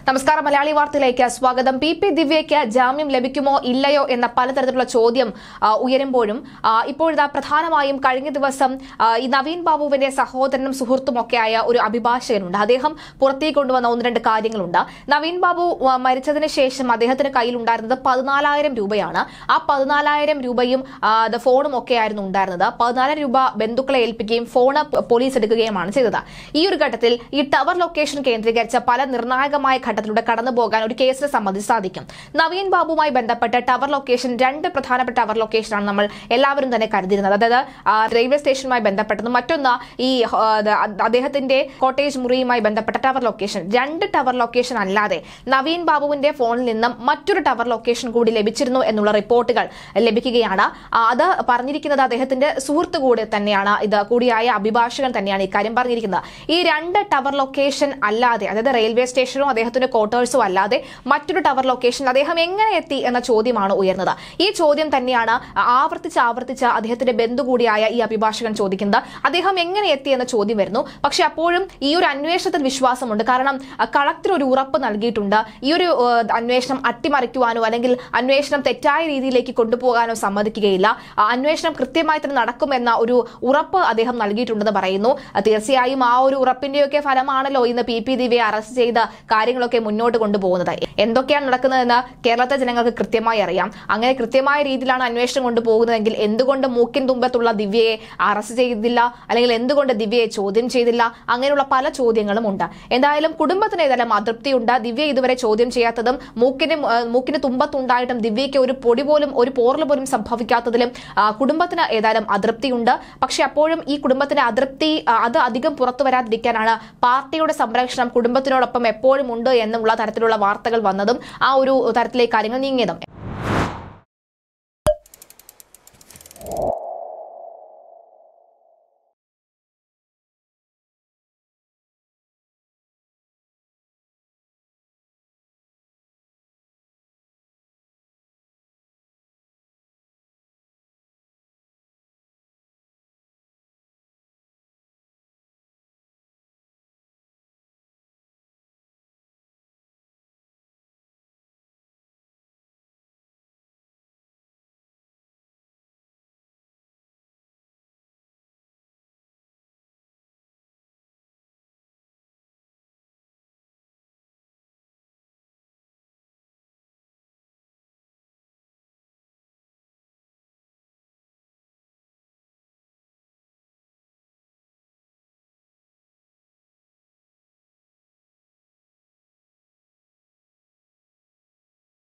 നമസ്കാരം മലയാളി വാർത്തയിലേക്ക് സ്വാഗതം പി പി ദിവ്യയ്ക്ക് ജാമ്യം ലഭിക്കുമോ ഇല്ലയോ എന്ന പലതരത്തിലുള്ള ചോദ്യം ആ, ഉയരുമ്പോഴും ആ, ഇപ്പോഴിതാ പ്രധാനമായും കഴിഞ്ഞ ദിവസം ആ, ഈ നവീൻ ബാബുവിന്റെ സഹോദരനും സുഹൃത്തുമൊക്കെയായ ഒരു അഭിഭാഷകനുണ്ട് അദ്ദേഹം പുറത്തേക്ക് കൊണ്ടുവന്ന ഒന്ന് രണ്ട് കാര്യങ്ങളുണ്ട് നവീൻ ബാബു ആ, മരിച്ചതിന് ശേഷം അദ്ദേഹത്തിന് കയ്യിലുണ്ടായിരുന്നത് പതിനാലായിരം രൂപയാണ് ആ പതിനാലായിരം രൂപയും ആ, അത് ഫോണും ഒക്കെയായിരുന്നു ഉണ്ടായിരുന്നത് പതിനാലായിരം രൂപ ബന്ധുക്കളെ ഏൽപ്പിക്കുകയും ഫോണ് പ- പോലീസ് എടുക്കുകയുമാണ് ചെയ്തത് ഈ ഒരു ഘട്ടത്തിൽ ഈ ടവർ ലൊക്കേഷൻ കേന്ദ്രീകരിച്ച പല നിർണായകമായ ഘട്ടത്തിലൂടെ കടന്നു പോകാൻ ഒരു കേസിനെ സംബന്ധിച്ച് സാധിക്കും നവീൻ ബാബുവുമായി ബന്ധപ്പെട്ട ടവർ ലൊക്കേഷൻ രണ്ട് പ്രധാനപ്പെട്ട ടവർ ലൊക്കേഷനാണ് നമ്മൾ എല്ലാവരും തന്നെ കരുതിയിരുന്നത് അതായത് ആ, റെയിൽവേ സ്റ്റേഷനുമായി ബന്ധപ്പെട്ടതും മറ്റൊന്ന് ഈ ആ, അത് അദ്ദേഹത്തിന്റെ കോട്ടേജ് മുറിയുമായി ബന്ധപ്പെട്ട ടവർ ലൊക്കേഷൻ രണ്ട് ടവർ ലൊക്കേഷൻ അല്ലാതെ നവീൻ ബാബുവിന്റെ ഫോണിൽ നിന്നും മറ്റൊരു ടവർ ലൊക്കേഷൻ കൂടി ലഭിച്ചിരുന്നു എന്നുള്ള റിപ്പോർട്ടുകൾ ലഭിക്കുകയാണ് ആ, അത് പറഞ്ഞിരിക്കുന്നത് അദ്ദേഹത്തിന്റെ സുഹൃത്ത് കൂടി തന്നെയാണ് ഇത് കൂടിയായ അഭിഭാഷകൻ തന്നെയാണ് ഇക്കാര്യം പറഞ്ഞിരിക്കുന്നത് ഈ രണ്ട് ടവർ ലൊക്കേഷൻ അല്ലാതെ അതായത് റെയിൽവേ സ്റ്റേഷനോ അദ്ദേഹത്തിന്റെ ക്വാർട്ടേഴ്സോ അല്ലാതെ മറ്റൊരു ടവർ ലൊക്കേഷനിൽ അദ്ദേഹം എങ്ങനെ എത്തി എന്ന ചോദ്യമാണ് ഉയർന്നത് ഈ ചോദ്യം തന്നെയാണ് ആവർത്തിച്ച് ആവർത്തിച്ച് അദ്ദേഹത്തിന്റെ ബന്ധു കൂടിയായ ഈ അഭിഭാഷകൻ ചോദിക്കുന്നത് അദ്ദേഹം എങ്ങനെ എത്തി എന്ന ചോദ്യം വരുന്നു പക്ഷെ അപ്പോഴും ഈ ഒരു അന്വേഷണത്തിൽ വിശ്വാസമുണ്ട് കാരണം അഹ്, കളക്ടർ ഒരു ഉറപ്പ് നൽകിയിട്ടുണ്ട് ഈ ഒരു ഏഹ്, അന്വേഷണം അട്ടിമറിക്കുവാനോ അല്ലെങ്കിൽ അന്വേഷണം തെറ്റായ രീതിയിലേക്ക് കൊണ്ടുപോകാനോ സമ്മതിക്കുകയില്ല ആ, അന്വേഷണം കൃത്യമായി തന്നെ നടക്കുമെന്ന ഒരു ഉറപ്പ് അദ്ദേഹം നൽകിയിട്ടുണ്ടെന്ന് പറയുന്നു അഹ്, തീർച്ചയായും ആ ഒരു ഉറപ്പിന്റെയൊക്കെ ഫലമാണല്ലോ ഇന്ന് പി പി ദിവ്യയെ അറസ്റ്റ് ചെയ്ത കാര്യങ്ങളൊക്കെ മുന്നോട്ട് കൊണ്ടുപോകുന്നത് എന്തൊക്കെയാണ് നടക്കുന്നതെന്ന് കേരളത്തെ ജനങ്ങൾക്ക് കൃത്യമായി അറിയാം അങ്ങനെ കൃത്യമായ രീതിയിലാണ് അന്വേഷണം കൊണ്ടുപോകുന്നതെങ്കിൽ എന്തുകൊണ്ട് മൂക്കിൻ തുമ്പത്തുള്ള ദിവ്യയെ അറസ്റ്റ് ചെയ്തില്ല അല്ലെങ്കിൽ എന്തുകൊണ്ട് ദിവ്യയെ ചോദ്യം ചെയ്തില്ല അങ്ങനെയുള്ള പല ചോദ്യങ്ങളും ഉണ്ട് എന്തായാലും കുടുംബത്തിന് ഏതായാലും അതൃപ്തിയുണ്ട് ദിവ്യ ഇതുവരെ ചോദ്യം ചെയ്യാത്തതും മൂക്കിന് മു- ആ, മൂക്കിന് തുമ്പത്തുണ്ടായിട്ടും ദിവ്യയ്ക്ക് ഒരു പൊടി പോലും ഒരു പോറൽ പോലും സംഭവിക്കാത്തതിലും ആ, കുടുംബത്തിന് ഏതായാലും അതൃപ്തിയുണ്ട് പക്ഷെ അപ്പോഴും ഈ കുടുംബത്തിന്റെ അതൃപ്തി ആ, അത് അധികം പുറത്തു വരാതിരിക്കാനാണ് പാർട്ടിയുടെ സംരക്ഷണം കുടുംബത്തിനോടൊപ്പം എപ്പോഴും ഉണ്ട് എന്നുള്ള തരത്തിലുള്ള വാർത്തകൾ വന്നതും ആ ഒരു തരത്തിലേക്ക് കാര്യങ്ങൾ നീങ്ങിയതും